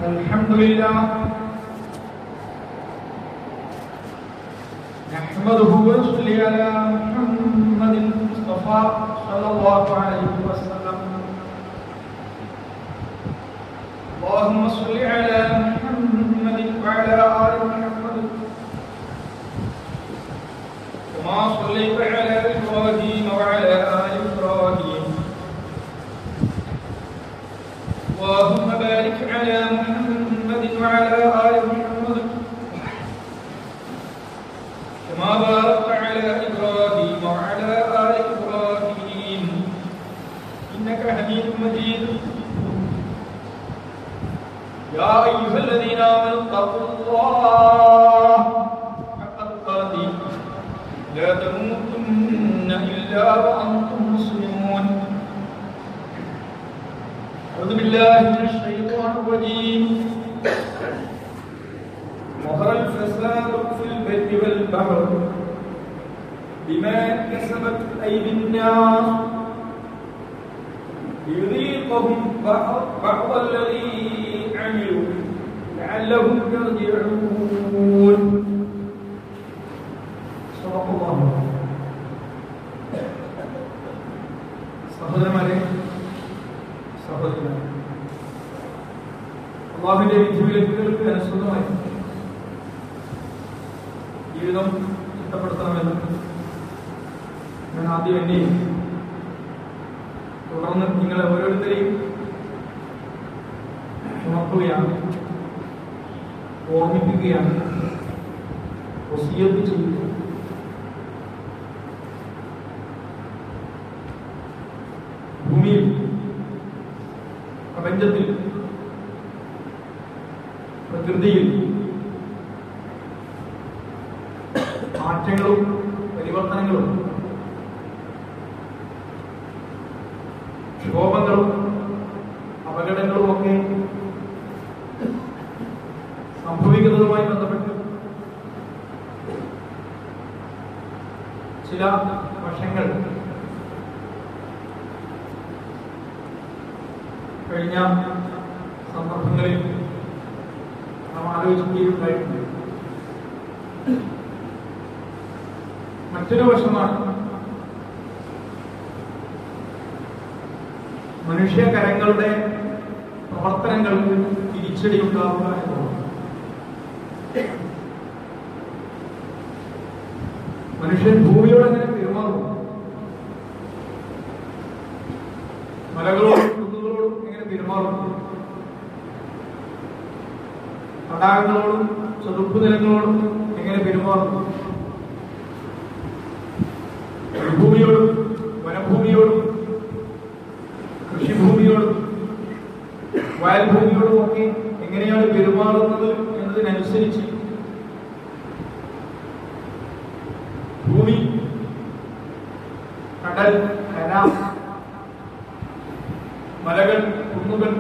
الحمد لله نحمده ونصلي على محمد المصطفى صلى الله عليه وسلم اللهم صل على محمد وعلى آل محمد كما صليت على إبراهيم وعلى آل إبراهيم اللهم بارك على محمد وعلى آل محمد كما باركت على إبراهيم وعلى آل إبراهيم إنك حميد مجيد يا أيها الذين آمنوا اتقوا الله حق تقاته لا تموتن إلا وأنتم مسلمون أعوذ بالله من الشيطان الرجيم ظهر الفساد في البر والبحر بما كسبت أيدي الناس ليذيقهم بعض بعض الذي عملوا لعلهم يرجعون صدق الله സഹോദരന്മാരെ സഹോദരന്മാരെ അള്ളാഹുവിന്റെ വിധിവിലക്കുകൾക്ക് അനുസൃതമായി ജീവിതം ചിട്ടപ്പെടുത്തണമെന്ന് ഞാൻ ആദ്യം എന്നെയും തുടർന്ന് നിങ്ങളെ ഓരോരുത്തരെയും ഉണർത്തുകയാണ് ഓർമ്മിപ്പിക്കുകയാണ് വസിയത്ത് ചെയ്യുക ഭൂമിയിൽ പ്രപഞ്ചത്തിൽ പ്രകൃതിയിൽ മാറ്റങ്ങളും പരിവർത്തനങ്ങളും ക്ഷോഭങ്ങളും അപകടങ്ങളും ഒക്കെ സംഭവിക്കുന്നതുമായി ബന്ധപ്പെട്ട് ചില വശങ്ങൾ കഴിഞ്ഞ സന്ദർഭങ്ങളിൽ നാം ആലോചിക്കുകയുണ്ടായിട്ടുണ്ട് മറ്റൊരു വശമാണ് മനുഷ്യകരങ്ങളുടെ പ്രവർത്തനങ്ങൾക്ക് തിരിച്ചടി ഉണ്ടാവുക എന്നുള്ളത് മനുഷ്യൻ ഭൂമിയോട് എങ്ങനെ പെരുമാറും മലകളോടും കുന്നുകളോടും എങ്ങനെ പെരുമാറും തടാകങ്ങളോടും ചതുപ്പ് നിലങ്ങളോടും എങ്ങനെ പെരുമാറും ഭൂമിയോടും വനഭൂമിയോടും കൃഷിഭൂമിയോടും വയൽഭൂമിയോടും ഒക്കെ എങ്ങനെയാണ് പെരുമാറുന്നത് എന്നതിനനുസരിച്ച് ഭൂമി കടൽ കര മലകൾ കുന്നുകൾ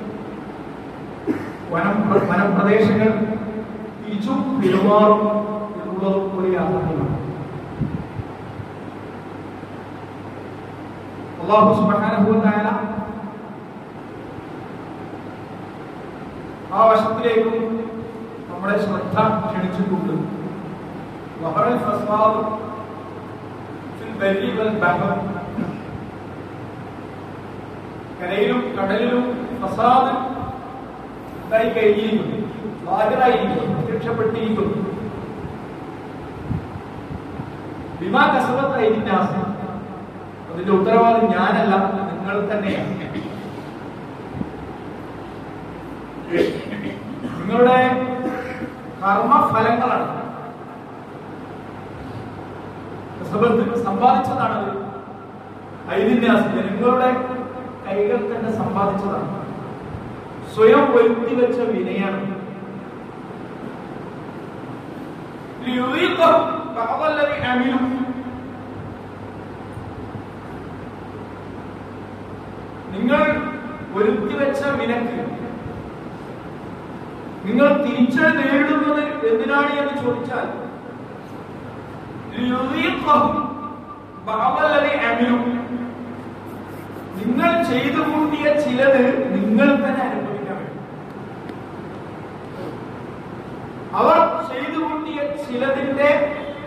വനം വനപ്രദേശങ്ങൾ തിരിച്ചും പെരുമാറും എന്നുള്ളത് ഒരു യാഥാർത്ഥ്യമാണ് അള്ളാഹു സുബാനുഭവത്തായ ആ വശത്തിലേക്കും നമ്മുടെ ശ്രദ്ധ ക്ഷണിച്ചിട്ടുണ്ട് വഹറൽ ഫസാദ് ഫിൽ ബരി വൽ ബഹർ കരയിലും കടലിലും ഫസാദ് ഉണ്ടായി കഴിഞ്ഞിരിക്കുന്നു ഹാജരായിരിക്കുന്നു പ്രത്യക്ഷപ്പെട്ടിരിക്കുന്നു വിമാ കസവത്തായിരിക്കും അതിന്റെ ഉത്തരവാദി ഞാനല്ല നിങ്ങൾ തന്നെയാണ് നിങ്ങളുടെ കർമ്മഫലങ്ങളാണ് കസബത്ത് സമ്പാദിച്ചതാണത് ഐതിന്യാസം നിങ്ങളുടെ കൈകൾ തന്നെ സമ്പാദിച്ചതാണ് സ്വയം വരുത്തി വെച്ച വിനയാണ് ലിയുദീഖഹും ബഅദല്ലദി അമിലു നിങ്ങൾ ഒരുത്തി വെച്ച വിനക്ക് നിങ്ങൾ തിരിച്ചടി നേരിടുന്നത് എന്തിനാണ് എന്ന് ചോദിച്ചാൽ ലിയുദീഖഹും ബഅദല്ലദി അമിലു നിങ്ങൾ ചെയ്തു കൂട്ടിയ ചിലത് നിങ്ങൾ തന്നെ അനുഭവിക്കാൻ വേണ്ടി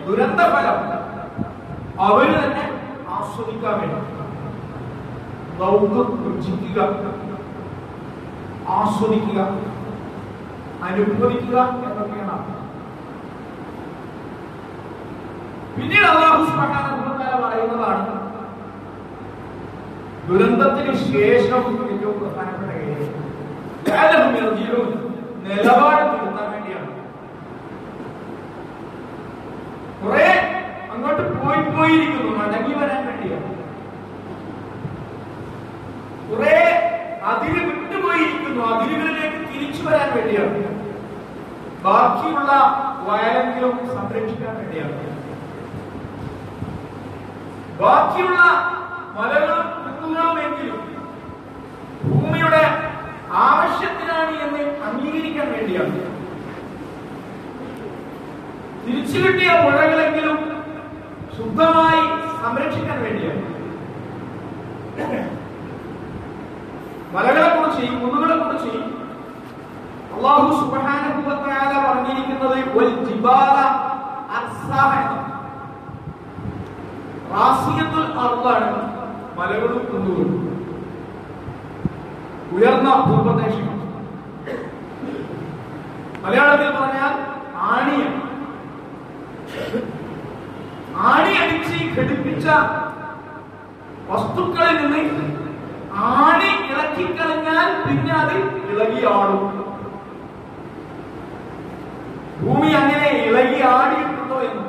ദുരന്ത ഫലം അവര് തന്നെ ആസ്വദിക്കാൻ വേണ്ടി നമുക്ക് രുചിക്കുക ആസ്വദിക്കുക അനുഭവിക്കുക എന്നൊക്കെയാണ് അർത്ഥം. പിന്നീട് അള്ളാഹു സുബ്ഹാനഹു വ തആല പറയുന്നതാണ് ദുരന്തത്തിന് ശേഷം ഏറ്റവും പ്രധാനപ്പെട്ട കാര്യം ലഅല്ലഹും യർജിഊൻ. നിലപാട് തിരുത്താൻ വേണ്ടിയാണ് കുറെ അങ്ങോട്ട് പോയി പോയിരിക്കുന്നു മടങ്ങി വരാൻ വേണ്ടിയാണ് കുറെ അതിര് വിട്ടുപോയിരിക്കുന്നു അതിരുകളിലേക്ക് തിരിച്ചു വരാൻ വേണ്ടിയാണ് ബാക്കിയുള്ള വയലെങ്കിലും സംരക്ഷിക്കാൻ വേണ്ടിയാണ് ബാക്കിയുള്ള മലകളും കുന്നുകളും എങ്കിലും ഭൂമിയുടെ ആവശ്യത്തിനാണ് എന്ന് അംഗീകരിക്കാൻ വേണ്ടിയാണ് തിരിച്ചു കിട്ടിയ പുഴകളെങ്കിലും ശുദ്ധമായി സംരക്ഷിക്കാൻ വേണ്ടിയാണ് മലകളെ കുറിച്ച് കുന്നുകളെ കുറിച്ച് അള്ളാഹു സുബ്ഹാനഹു വ തആല പറഞ്ഞിരിക്കുന്നത് വൽ ജിബാല അർസാഹ എന്നാണ്. റാസിയത്തുൽ അർദാണ് മലകളും കുന്നുകളും ഉയർന്ന ഭൂപ്രദേശങ്ങൾ മലയാളത്തിൽ പറഞ്ഞാൽ ആണിയാണ് ആണി അടിച്ച് ഘടിപ്പിച്ച വസ്തുക്കളിൽ നിന്ന് ആണി ഇളക്കിക്കളഞ്ഞാൽ പിന്നെ അത് ഇളകിയാടും ഭൂമി അങ്ങനെ ഇളകി ആടിയിട്ടുണ്ടോ എന്ന്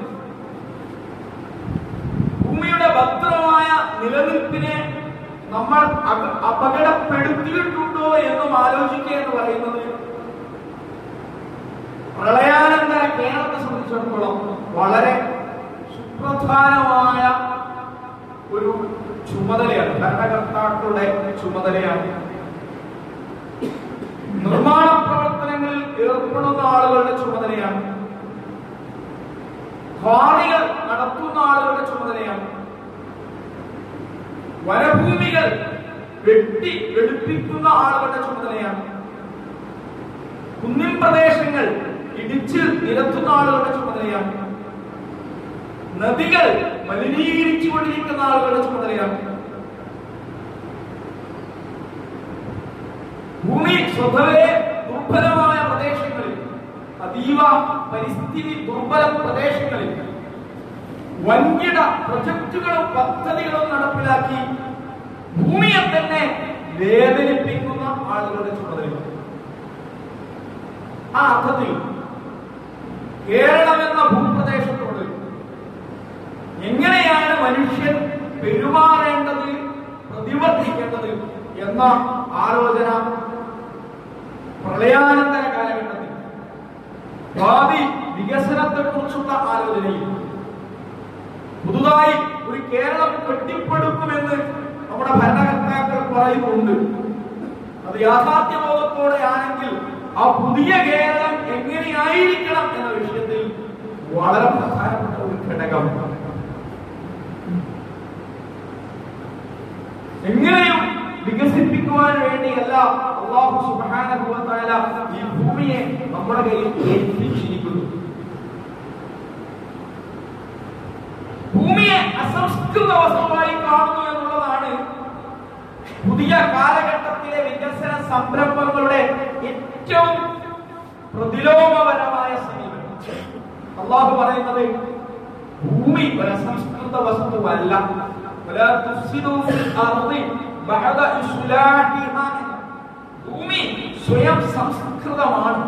ഭൂമിയുടെ ഭദ്രമായ നിലനിൽപ്പിനെ നമ്മൾ അപ- അപകടപ്പെടുത്തിയിട്ടുണ്ടോ എന്നും ആലോചിക്കുക എന്ന് പറയുന്നത് പ്രളയാനന്തര കേരളത്തെ സംബന്ധിച്ചിടത്തോളം വളരെ സുപ്രധാനമായ ഒരു ചുമതലയാണ് ഭരണകർത്താക്കളുടെ ചുമതലയാണ് നിർമ്മാണ പ്രവർത്തനങ്ങളിൽ ഏർപ്പെടുന്ന ആളുകളുടെ ചുമതലയാണ് ഖാണികൾ നടത്തുന്ന ആളുകളുടെ ചുമതലയാണ് വനഭൂമികൾ വെട്ടി വെളുപ്പിക്കുന്ന ആളുകളുടെ ചുമതലയാണ് കുന്നിൻ പ്രദേശങ്ങൾ ഇടിച്ച് നിരത്തുന്ന ആളുകളുടെ ചുമതലയാണ് നദികൾ മലിനീകരിച്ചുകൊണ്ടിരിക്കുന്ന ആളുകളുടെ ചുമതലയാണ് ഭൂമി സ്വതവേ ദുർബലമായ പ്രദേശങ്ങളിൽ അതീവ പരിസ്ഥിതി ദുർബല പ്രദേശങ്ങളിൽ വൻകിട പ്രൊജക്ടുകളും പദ്ധതികളും നടപ്പിലാക്കി ഭൂമിയെ തന്നെ വേദനിപ്പിക്കുന്ന ആളുകളുടെ ചുമതലയാണ് ആ അർത്ഥത്തിൽ കേരളം എന്ന ഭൂപ്രദേശത്തോട് എങ്ങനെയാണ് മനുഷ്യൻ പെരുമാറേണ്ടത് പ്രതിവർത്തിക്കേണ്ടത് എന്ന ആലോചന പ്രളയാനന്തര കാലഘട്ടത്തിൽ ഭാവി വികസനത്തെ കുറിച്ചുള്ള ആലോചനയിൽ പുതുതായി ഒരു കേരളം കെട്ടിപ്പടുക്കുമെന്ന് നമ്മുടെ ഭരണകർത്താക്കൾ പറയുന്നുണ്ട് അത് യാഥാർത്ഥ്യബോധത്തോടെ ആണെങ്കിൽ ആ പുതിയ കേരളം എങ്ങനെയായിരിക്കണം എന്ന വിഷയത്തിൽ വളരെ പ്രധാനപ്പെട്ട ഒരു ഘടകം എങ്ങനെയും വികസിപ്പിക്കുവാൻ വേണ്ടിയല്ല അള്ളാഹു സുബ്ഹാനഹു വ തആല ഈ ഭൂമിയെ നമ്മുടെ കയ്യിൽ ഏൽപ്പിച്ചിരിക്കുന്നു ഭൂമിയെ അസംസ്കൃത വസ്തുവായി കാണുന്നു എന്നുള്ളതാണ് പുതിയ കാലഘട്ടത്തിലെ വികസന സംരംഭങ്ങളുടെ ഏറ്റവും പ്രതിലോമപരമായ സമീപനം അള്ളാഹു പറയുന്നത് ഭൂമി ഒരു അസംസ്കൃത വസ്തുവല്ല ولا تفسدوا في الأرض بعد إصلاحها ഭൂമി സ്വയം സംസ്കൃതമാണ്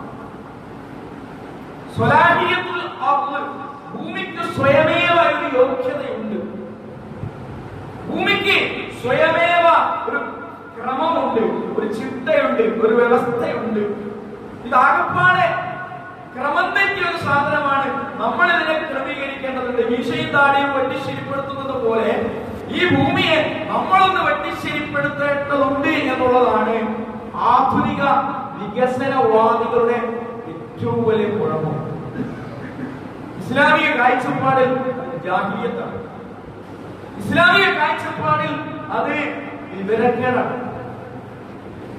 സ്വലാഹിയത്തുൽ അർള് ഭൂമിക്ക് സ്വയമേവ ഒരു യോഗ്യതയുണ്ട് ഭൂമിക്ക് സ്വയമേവ ഒരു ക്രമമുണ്ട് ഒരു ചിട്ടയുണ്ട് ഒരു വ്യവസ്ഥയുണ്ട് ഇതാകപ്പാടെ ക്രമം തെറ്റിയ ഒരു സാധനമാണ് നമ്മൾ ഇതിനെ ക്രമീകരിക്കേണ്ടതുണ്ട് മീശയും താടിയും വെട്ടിശരിപ്പെടുത്തുന്നത് പോലെ ഈ ഭൂമിയെ നമ്മളൊന്ന് വെട്ടിശരിപ്പെടുത്തേണ്ടതുണ്ട് എന്നുള്ളതാണ് ആധുനിക വികസനവാദികളുടെ ഏറ്റവും വലിയ കുഴപ്പം ഇസ്ലാമിക കാഴ്ചപ്പാടിൽ അത് ജാഹിലിയത്താണ് ഇസ്ലാമിക കാഴ്ചപ്പാടിൽ അത് വിവരക്കേടാണ്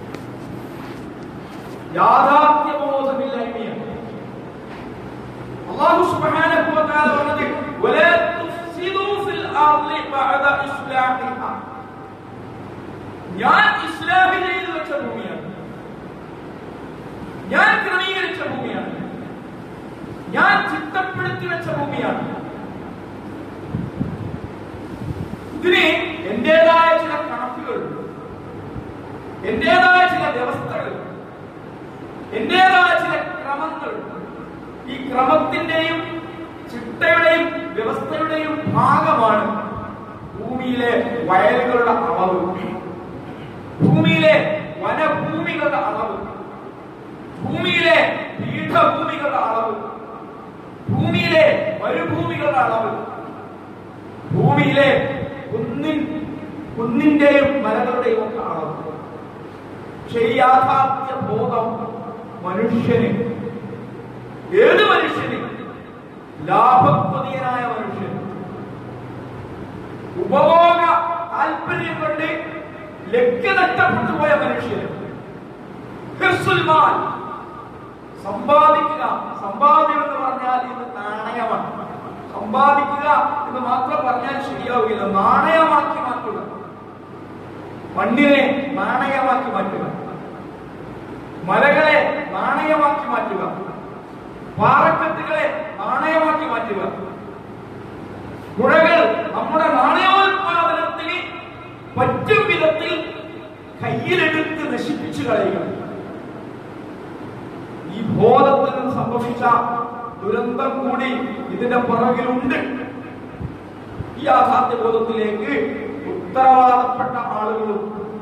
യാഥാർത്ഥ്യബോധമില്ലായ്മയാണ് അല്ലാഹു സുബ്ഹാനഹു വ തആല പറഞ്ഞത് വലാ തുഫ്സിദൂ ഫിൽ അർളി ബഅദ ഇസ്ലാഹിഹാ ഞാൻ ഇസ്ലാഹി ചെയ്തു വെച്ച ഭൂമിയാണ് ഞാൻ ക്രമീകരിച്ച ഭൂമിയാണ് ഞാൻ ചിട്ടപ്പെടുത്തി വെച്ച ഭൂമിയാണ് ഇതിന് എന്റേതായ ചില കണക്കുകളുണ്ട് എന്റേതായ ചില വ്യവസ്ഥകൾ എന്റേതായ ചില ക്രമങ്ങളുണ്ട് ഈ ക്രമത്തിന്റെയും ചിട്ടയുടെയും വ്യവസ്ഥയുടെയും ഭാഗമാണ് ഭൂമിയിലെ വയലുകളുടെ അളവ് ഭൂമിയിലെ വനഭൂമികളുടെ അളവ് ഭൂമിയിലെ പീഠഭൂമികളുടെ അളവ് ഭൂമിയിലെ മരുഭൂമികളുടെ അളവ് ഭൂമിയിലെ കുന്നിൻ കുന്നിന്റെയും മലകളുടെയും ഒക്കെ അളവ് പക്ഷെ ഈ യാഥാർത്ഥ്യ ബോധം മനുഷ്യന് ഏത് മനുഷ്യന് ലാഭപ്രദീയനായ മനുഷ്യൻ ഉപഭോഗ താല്പര്യം കൊണ്ട് ലക്ഷ്യ നഷ്ടപ്പെട്ടു പോയ മനുഷ്യന് ഹിർസുൽ മാൽ സമ്പാദിക്കുക സമ്പാദ്യം എന്ന് പറഞ്ഞാൽ ഇത് നാണയമാണ് സമ്പാദിക്കുക എന്ന് മാത്രം പറഞ്ഞാൽ ശരിയാവുകയില്ല നാണയമാക്കി മാറ്റുക മണ്ണിനെ നാണയമാക്കി മാറ്റുക മലകളെ നാണയമാക്കി മാറ്റുക പാറക്കെട്ടുകളെ നാണയമാക്കി മാറ്റുക പുഴകൾ നമ്മുടെ നാണയോത്പാദനത്തിന് പറ്റും വിധത്തിൽ കയ്യിലെടുത്ത് നശിപ്പിച്ചു കളയുക ഈ ബോധത്തിൽ നിന്ന് സംഭവിച്ച ദുരന്തം കൂടി ഇതിന്റെ പുറകിലുണ്ട് ഈ യാഥാർത്ഥ്യ ബോധത്തിലേക്ക് ഉത്തരവാദപ്പെട്ട ആളുകളും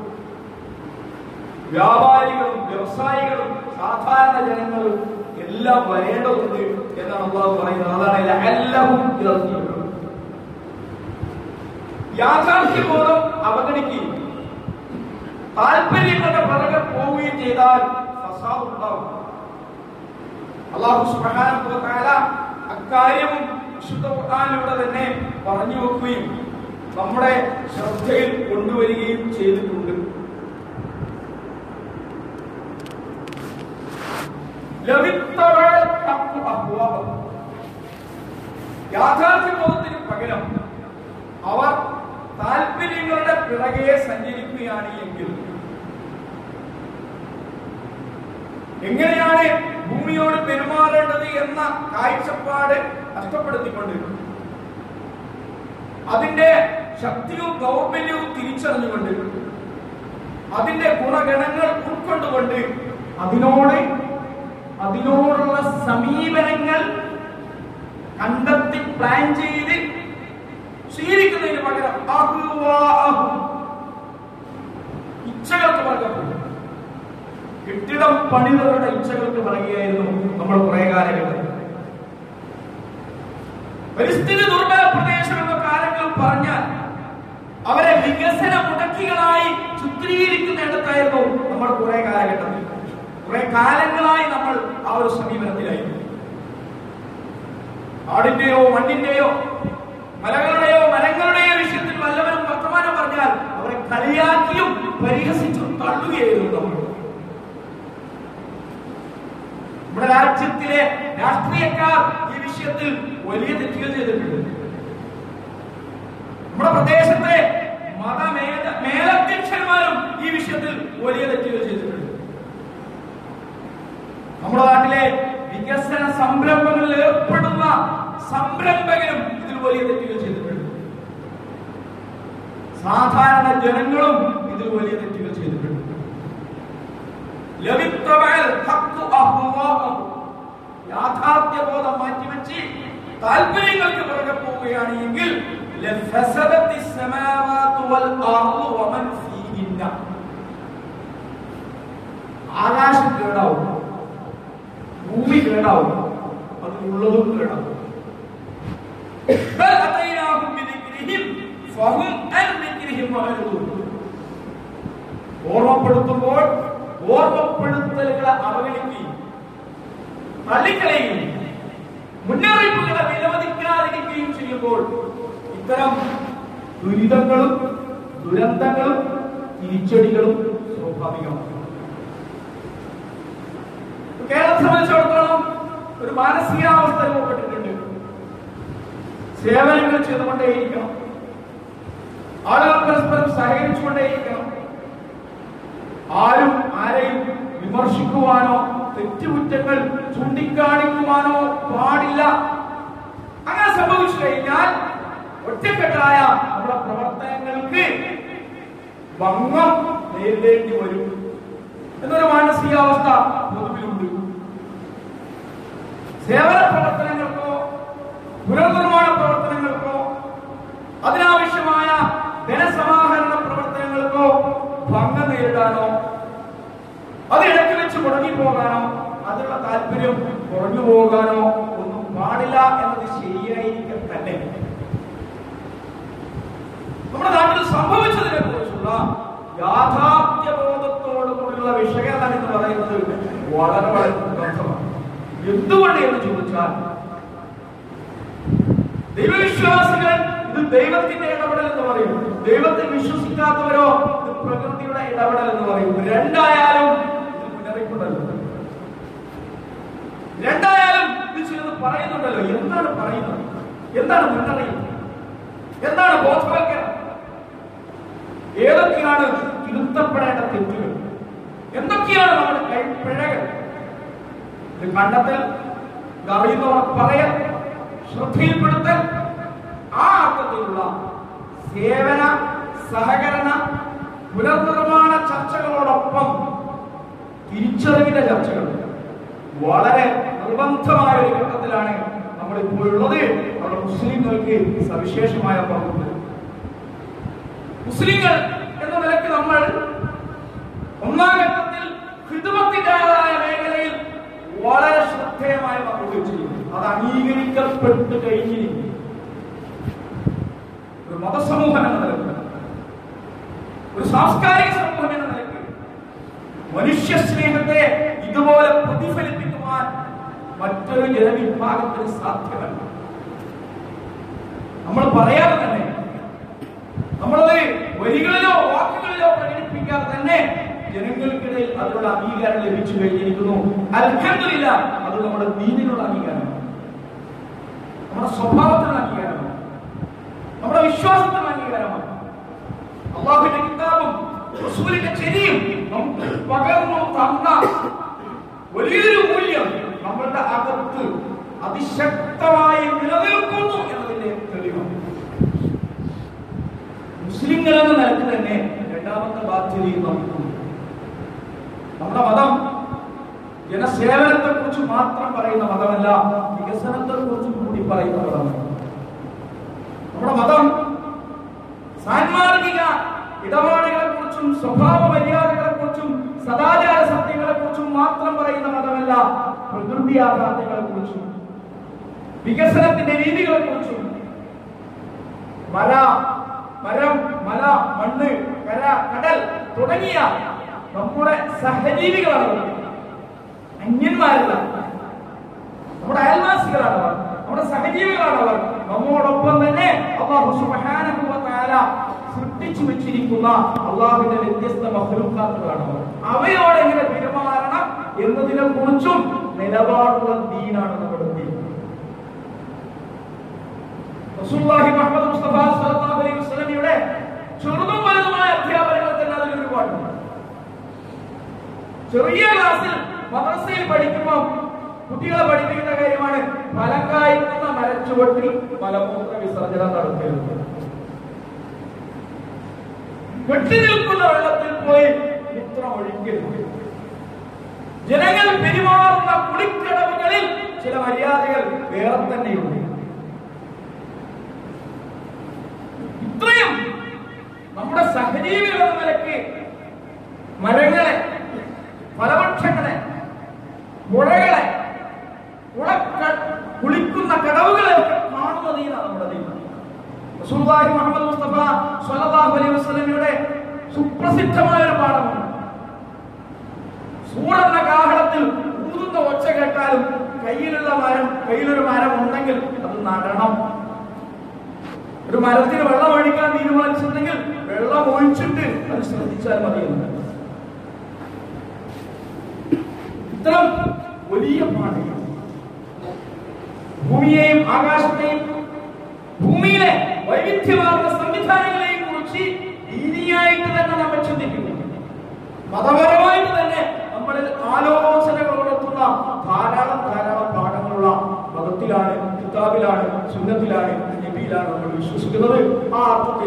വ്യാപാരികളും വ്യവസായികളും സാധാരണ ജനങ്ങളും എല്ലാം വരേണ്ടതുണ്ട് എന്നാണ് അള്ളാഹു പറയുന്നത് അതാണ് ലഅല്ലഹും യർജിഊൻ. യാഥാർത്ഥ്യബോധം അവഗണിക്കുകയും താല്പര്യങ്ങളുടെ പുറകെ പോവുകയും ചെയ്താൽ ഫസാദ് ഉണ്ടാവും അള്ളാഹു സുബ്ഹാനഹു വ തആല അക്കാര്യവും വിശുദ്ധ ഖുർആനിലൂടെ തന്നെ പറഞ്ഞു വെക്കുകയും നമ്മുടെ ശ്രദ്ധയിൽ കൊണ്ടുവരികയും ചെയ്തിട്ടുണ്ട് ലവിത്തവഴ ഹഖ് അഹ്വാഅഹും. യാഥാർത്ഥ്യബോധത്തിന് പകരം അവർ താല്പര്യങ്ങളുടെ പിറകെ സഞ്ചരിക്കുകയാണ് എങ്കിൽ എങ്ങനെയാണ് ഭൂമിയോട് പെരുമാറേണ്ടത് എന്ന കാഴ്ചപ്പാട് നഷ്ടപ്പെടുത്തിക്കൊണ്ട് അതിന്റെ ശക്തിയും ദൗർബല്യവും തിരിച്ചറിഞ്ഞുകൊണ്ട് അതിന്റെ ഗുണഗണങ്ങൾ ഉൾക്കൊണ്ടുകൊണ്ട് അതിനോട് അതിനോടുള്ള സമീപനങ്ങൾ കണ്ടെത്തി പ്ലാൻ ചെയ്ത് സ്വീകരിക്കുന്നതിന് പകരം അഹ്വാഅഹും. ഇച്ഛകൾക്ക് പുറകെ പോകും കെട്ടിടം പണിതവരുടെ ഇച്ഛകൾക്ക് പറയുകയായിരുന്നു നമ്മൾ കുറെ കാലഘട്ടത്തിൽ പരിസ്ഥിതി ദുർബല പ്രദേശം എന്നൊക്കെ ആരെങ്കിലും പറഞ്ഞാൽ അവരെ വികസന മുടക്കികളായി ചിത്രീകരിക്കുന്നിടത്തായിരുന്നു നമ്മൾ കുറെ കാലഘട്ടത്തിൽ കുറെ കാലങ്ങളായി നമ്മൾ ആ ഒരു സമീപനത്തിലായിരുന്നു കാടിന്റെയോ മണ്ണിന്റെയോ മലകളുടെയോ മരങ്ങളുടെയോ വിഷയത്തിൽ വല്ലവരും വർത്തമാനം പറഞ്ഞാൽ അവരെ കളിയാക്കിയും പരിഹസിച്ചും തള്ളുകയായിരുന്നു നമ്മൾ നമ്മുടെ രാജ്യത്തിലെ രാഷ്ട്രീയക്കാർ ഈ വിഷയത്തിൽ വലിയ തെറ്റുകൾ ചെയ്തിട്ടുണ്ട് നമ്മുടെ പ്രദേശത്തെ മതമേല മേലധ്യക്ഷന്മാരും ഈ വിഷയത്തിൽ വലിയ തെറ്റുകൾ ചെയ്തിട്ടുണ്ട് നമ്മുടെ നാട്ടിലെ വികസന സംരംഭങ്ങളിൽ ഏർപ്പെടുന്ന സംരംഭകരും ഇതിൽ വലിയ തെറ്റുകൾ ചെയ്തിട്ടുണ്ട് സാധാരണ ജനങ്ങളും ഇതിൽ വലിയ തെറ്റുകൾ ചെയ്തിട്ടുണ്ട് ലവിത്തവൽ ഹഖ് അഹ്വാഅഹു. യാഥാർത്ഥ്യബോധം മാറ്റിവെച്ച് താല്പര്യങ്ങൾക്ക് പുറകെ പോവുകയാണ് എങ്കിൽ ലഫസദത്തി സമാവാതു വൽ അർളു വമൻ ഫീഹിന്ന. ആകാശം കേടാവും ഭൂമി കേടാവും അതിലുള്ളതും കേടാവും ബൽ അതൈനാഹും ബിദിക്രിഹിം ഫഹും അൻ ദിക്രിഹിം മുഅ്രിദൂൻ. ഓർമ്മപ്പെടുത്തുമ്പോൾ ഓർമ്മപ്പെടുത്തലുകളെ അവഗണിക്കുകയും തള്ളിക്കളയുകയും മുന്നറിയിപ്പുകളെ വിലമതിക്കാതിരിക്കുകയും ചെയ്യുമ്പോൾ ഇത്തരം ദുരിതങ്ങളും ദുരന്തങ്ങളും തിരിച്ചടികളും സ്വാഭാവികമാണ് കേരളത്തെ സംബന്ധിച്ചിടത്തോളം ഒരു മാനസികാവസ്ഥ രൂപപ്പെട്ടിട്ടുണ്ട് സേവനങ്ങൾ ചെയ്തുകൊണ്ടേയിരിക്കണം ആളുകൾ പരസ്പരം സഹകരിച്ചുകൊണ്ടേയിരിക്കണം ആരും ആരെയും വിമർശിക്കുവാനോ തെറ്റുകുറ്റങ്ങൾ ചൂണ്ടിക്കാണിക്കുവാനോ പാടില്ല അങ്ങനെ സംഭവിച്ചു കഴിഞ്ഞാൽ ഒറ്റക്കെട്ടായ നമ്മുടെ പ്രവർത്തനങ്ങൾക്ക് ഭംഗം നേരിടേണ്ടി വരും എന്നൊരു മാനസികാവസ്ഥ പൊതുവിലുണ്ട് സേവന പ്രവർത്തനങ്ങൾക്കോ പുനർനിർമ്മാണ പ്രവർത്തനങ്ങൾക്കോ അതിനാവശ്യമായ ധനസമാഹരണ പ്രവർത്തനങ്ങൾക്കോ ഭംഗം നേരിടാനോ അത് ഇടയ്ക്ക് വെച്ച് മുടങ്ങിപ്പോകാനോ അതിനുള്ള താല്പര്യം കുറഞ്ഞു പോകാനോ ഒന്നും പാടില്ല എന്നത് ശരിയായിരിക്കും തന്നെ നമ്മുടെ നാട്ടിൽ സംഭവിച്ചതിനെ കുറിച്ചുള്ള യാഥാർത്ഥ്യബോധത്തോടുകൂടിയുള്ള വിഷയത എന്ന് പറയുന്നത് വളരെ വളരെ ദുഃഖമാണ് എന്തുകൊണ്ട് എന്ന് ചോദിച്ചാൽ ദൈവവിശ്വാസികൾ ഇത് ദൈവത്തിന്റെ ഇടപെടൽ എന്ന് പറയും ദൈവത്തിൽ വിശ്വസിക്കാത്തവരോ ഇത് പ്രകൃതിയുടെ ഇടപെടൽ എന്ന് പറയും രണ്ടായാലും ഇത് മുന്നറിയിപ്പുണ്ടല്ലോ രണ്ടായാലും ഇത് ചിലത് പറയുന്നുണ്ടല്ലോ എന്താണ് പറയുന്നത് എന്താണ് മുന്നറിയിപ്പ് എന്താണ് ബോധവൽക്കരണം ഏതൊക്കെയാണ് തിരുത്തപ്പെടേണ്ട തെറ്റുകൾ എന്തൊക്കെയാണ് നമ്മുടെ കൈപ്പിഴകൾ ഇത് കണ്ടെത്തൽ ഇത് അറിയുന്നവർ പറയൽ ശ്രദ്ധയിൽപ്പെടുത്തൽ ആ അർത്ഥത്തിലുള്ള സേവന സഹകരണ പുനർനിർമ്മാണ ചർച്ചകളോടൊപ്പം തിരിച്ചറിവിന്റെ ചർച്ചകൾ വളരെ നിർബന്ധമായ ഒരു ഘട്ടത്തിലാണ് നമ്മൾ ഇപ്പോൾ ഉള്ളത് അവിടെ മുസ്ലിങ്ങൾക്ക് സവിശേഷമായ പങ്കുണ്ട് മുസ്ലിങ്ങൾ എന്ന നിലയ്ക്ക് നമ്മൾ ഒന്നാം ഘട്ടത്തിൽ ഹിതുമത്തിൻ്റെതായ മേഖലയിൽ വളരെ ശ്രദ്ധേയമായ പങ്ക് വെച്ചിരിക്കുന്നു അത് അംഗീകരിക്കപ്പെട്ട് കഴിഞ്ഞിരിക്കുന്നു ഒരു മതസമൂഹം എന്ന നിലയ്ക്ക് ഒരു സാംസ്കാരിക സമൂഹം എന്ന നിലയ്ക്ക് മനുഷ്യ സ്നേഹത്തെ ഇതുപോലെ പ്രതിഫലിപ്പിക്കുവാൻ മറ്റൊരു ജനവിഭാഗത്തിന് സാധ്യമല്ല നമ്മൾ പറയാതെ തന്നെ നമ്മളത് വരികളിലോ വാക്കുകളിലോ പ്രകടിപ്പിക്കാതെ തന്നെ ജനങ്ങൾക്കിടയിൽ അതിനുള്ള അംഗീകാരം ലഭിച്ചു കഴിഞ്ഞിരിക്കുന്നു അൽഹംദുലില്ല അത് നമ്മുടെ ദീനിനുള്ള അംഗീകാരമാണ് നമ്മുടെ സ്വഭാവത്തിനുള്ള അംഗീകാരമാണ് നമ്മുടെ വിശ്വാസത്തിനുള്ള അംഗീകാരമാണ് അള്ളാഹുവിന്റെ കിതാബും റസൂലിന്റെ ചെരിയും നമുക്ക് പകർന്നു തന്ന വലിയൊരു മൂല്യം നമ്മളുടെ അകത്ത് അതിശക്തമായി നിലനിൽക്കുന്നു എന്നതിന്റെ തെളിവാണ് മുസ്ലിങ്ങൾ എന്ന നിലക്ക് തന്നെ രണ്ടാമത്തെ ബാധ്യതയും നമുക്കുണ്ട് നമ്മുടെ മതം ജനസേവനത്തെ കുറിച്ച് മാത്രം പറയുന്ന മതമല്ല വികസനത്തെ കുറിച്ചും കൂടി പറയുന്ന മതമാണ് നമ്മുടെ മതം സാൻമാർഗിക ഇടപാടുകളെ കുറിച്ചും സ്വഭാവ മര്യാദകളെ കുറിച്ചും സദാചാര സത്യങ്ങളെ കുറിച്ചും മാത്രം പറയുന്ന മതമല്ല പ്രകൃതി യാഥാർത്ഥ്യങ്ങളെ കുറിച്ചും വികസനത്തിന്റെ രീതികളെ കുറിച്ചും മല മരം മല മണ്ണ് കര കടൽ തുടങ്ങിയ നമ്മുടെ സഹജീവികളാണ് അവർ. അന്യന്മാരല്ല നമ്മുടെ അയൽവാസികളാണ് അവർ നമ്മുടെ സഹജീവികളാണ് അവർ നമ്മോടൊപ്പം തന്നെ അള്ളാഹു സുബ്ഹാനഹു വ തആല സൃഷ്ടിച്ചു വെച്ചിരിക്കുന്ന അള്ളാഹുവിന്റെ വ്യത്യസ്ത മഹ്ലൂക്കാത്തുകളാണ് അവർ അവയോട് എങ്ങനെ പെരുമാറണം എന്നതിനെ കുറിച്ചും നിലപാടുള്ള ദീനാണ് നമ്മുടെ ദീൻ റസൂലുള്ളാഹി മുഹമ്മദ് മുസ്തഫ സ്വല്ലല്ലാഹു അലൈഹി വസല്ലമയുടെ ചെറുതും വലുതുമായ അധ്യാപനങ്ങൾ തന്നെ അതിൽ ഒരുപാടുണ്ട് ചെറിയ ക്ലാസ്സിൽ മദ്രസയിൽ പഠിക്കുമ്പോൾ കുട്ടികളെ പഠിപ്പിക്കുന്ന കാര്യമാണ് ഫലം കായ്ക്കുന്ന മരച്ചുവട്ടിൽ മലമൂത്ര വിസർജനം നടത്തരുത് കെട്ടി നിൽക്കുന്ന വെള്ളത്തിൽ പോയി മൂത്രം ഒഴിക്കരുത് ജനങ്ങൾ പെരുമാറുന്ന കുളിക്കടവുകളിൽ ചില മര്യാദകൾ വേറെ തന്നെയുണ്ട് ഇത്രയും നമ്മുടെ സഹജീവികൾ എന്ന നിലയ്ക്ക് മരങ്ങളെ ഫലവൃക്ഷങ്ങളെ പുഴകളെ കുളക്ക കുളിക്കുന്ന കടവുകളെ ഒക്കെ കാണുന്നതിനാണ് നമ്മുടെ ദൈവം റസൂലുള്ളാഹി മുഹമ്മദ് മുസ്തഫ സ്വല്ലല്ലാഹു അലൈഹി വസല്ലമയുടെ സുപ്രസിദ്ധമായ ഒരു പാഠമാണ് സൂറെന്ന കാഹളത്തിൽ ഊതുന്ന ഒച്ച കേട്ടാലും കയ്യിലുള്ള മരം കയ്യിലൊരു മരം ഉണ്ടെങ്കിൽ അത് നടണം ഒരു മരത്തിന് വെള്ളം ഒഴിക്കാൻ തീരുമാനിച്ചിട്ടുണ്ടെങ്കിൽ വെള്ളം ഒഴിച്ചിട്ട് അത് ശ്രദ്ധിച്ചാൽ മതിയെന്ന് ഇത്തരം വലിയ പാഠങ്ങൾ ഭൂമിയെയും ആകാശത്തെയും ഭൂമിയിലെ വൈവിധ്യമാർന്ന സംവിധാനങ്ങളെയും കുറിച്ച് ദീനിയായിട്ട് തന്നെ നമ്മൾ ചിന്തിക്കുന്നു മതപരമായിട്ട് തന്നെ നമ്മളിൽ ആലോചനകൾ ഉണർത്തുന്ന ധാരാളം ധാരാളം പാഠങ്ങളുള്ള മതത്തിലാണ് കിതാബിലാണ് സുന്നത്തിലാണ് നബിയിലാണ് നമ്മൾ വിശ്വസിക്കുന്നത് ആ അർത്ഥത്തിൽ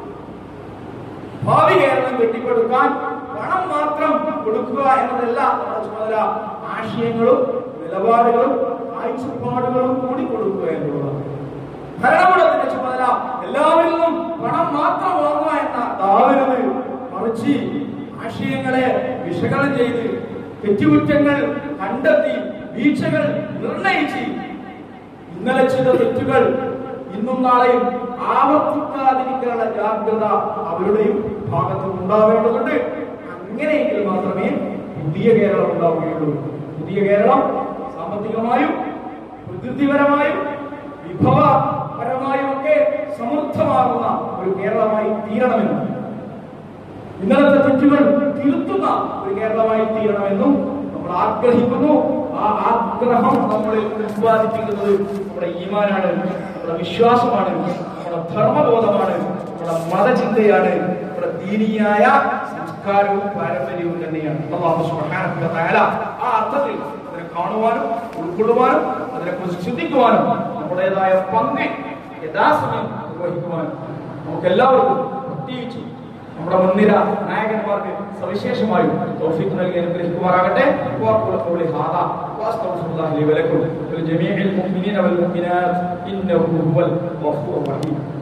ഭാവി കേരളം കെട്ടിപ്പടുക്കാൻ പണം മാത്രം കൊടുക്കുക എന്നതല്ല നമ്മുടെ ചുമതല ആശയങ്ങളും നിലപാടുകളും കാഴ്ചപ്പാടുകളും കൂടി കൊടുക്കുക എന്നുള്ളതാണ് ഭരണകൂടത്തിന്റെ ചുമതല എല്ലാവരിൽ നിന്നും പണം മാത്രം വാങ്ങുക എന്ന ദാവരുത് മറിച്ച് ആശയങ്ങളെ വിശകലനം ചെയ്ത് തെറ്റുകുറ്റങ്ങൾ കണ്ടെത്തി വീഴ്ചകൾ നിർണയിച്ച് ഇന്നലെ ചെയ്ത തെറ്റുകൾ ഇന്നും നാളെയും ആവർത്തിക്കാതിരിക്കാനുള്ള ജാഗ്രത അവരുടെയും ഭാഗത്ത് ഉണ്ടാവേണ്ടതുണ്ട് അങ്ങനെയെങ്കിൽ മാത്രമേ പുതിയ കേരളം ഉണ്ടാവുകയുള്ളൂ പുതിയ കേരളം സാമ്പത്തികമായും പ്രകൃതിപരമായും വിഭവപരമായും ഒക്കെ സമൃദ്ധമാകുന്ന ഒരു കേരളമായി തീരണമെന്നും ഇന്നലത്തെ തെറ്റുകൾ തിരുത്തുന്ന ഒരു കേരളമായി തീരണമെന്നും നമ്മൾ ആഗ്രഹിക്കുന്നു ആ ആഗ്രഹം നമ്മളിൽ ഉത്പാദിപ്പിക്കുന്നത് നമ്മുടെ ഈമാനാണ് നമ്മുടെ വിശ്വാസമാണ് നമ്മുടെ ധർമ്മബോധമാണ് നമ്മുടെ മതചിന്തയാണ് നമ്മുടെ ദീനീയായ സംസ്കാരവും പാരമ്പര്യവും തന്നെയാണ് അല്ലാഹു സുബ്ഹാനഹു വ തആല ആ അർത്ഥത്തിൽ അതിനെ കാണുവാനും ഉൾക്കൊള്ളുവാനും അതിനെക്കുറിച്ച് ചിന്തിക്കുവാനും നമ്മുടേതായ പങ്ക് യഥാസമയം നിർവഹിക്കുവാനും നമുക്ക് എല്ലാവർക്കും പ്രത്യേകിച്ച് നമ്മുടെ മുൻനിര നായകന്മാർക്ക് സവിശേഷമായും തൗഫീഖ് നൽകി അനുഗ്രഹിക്കുമാറാകട്ടെ واقول قولي هذا واستغفر الله لي ولكم ولجميع المؤمنين والمؤمنات انه هو الغفور الرحيم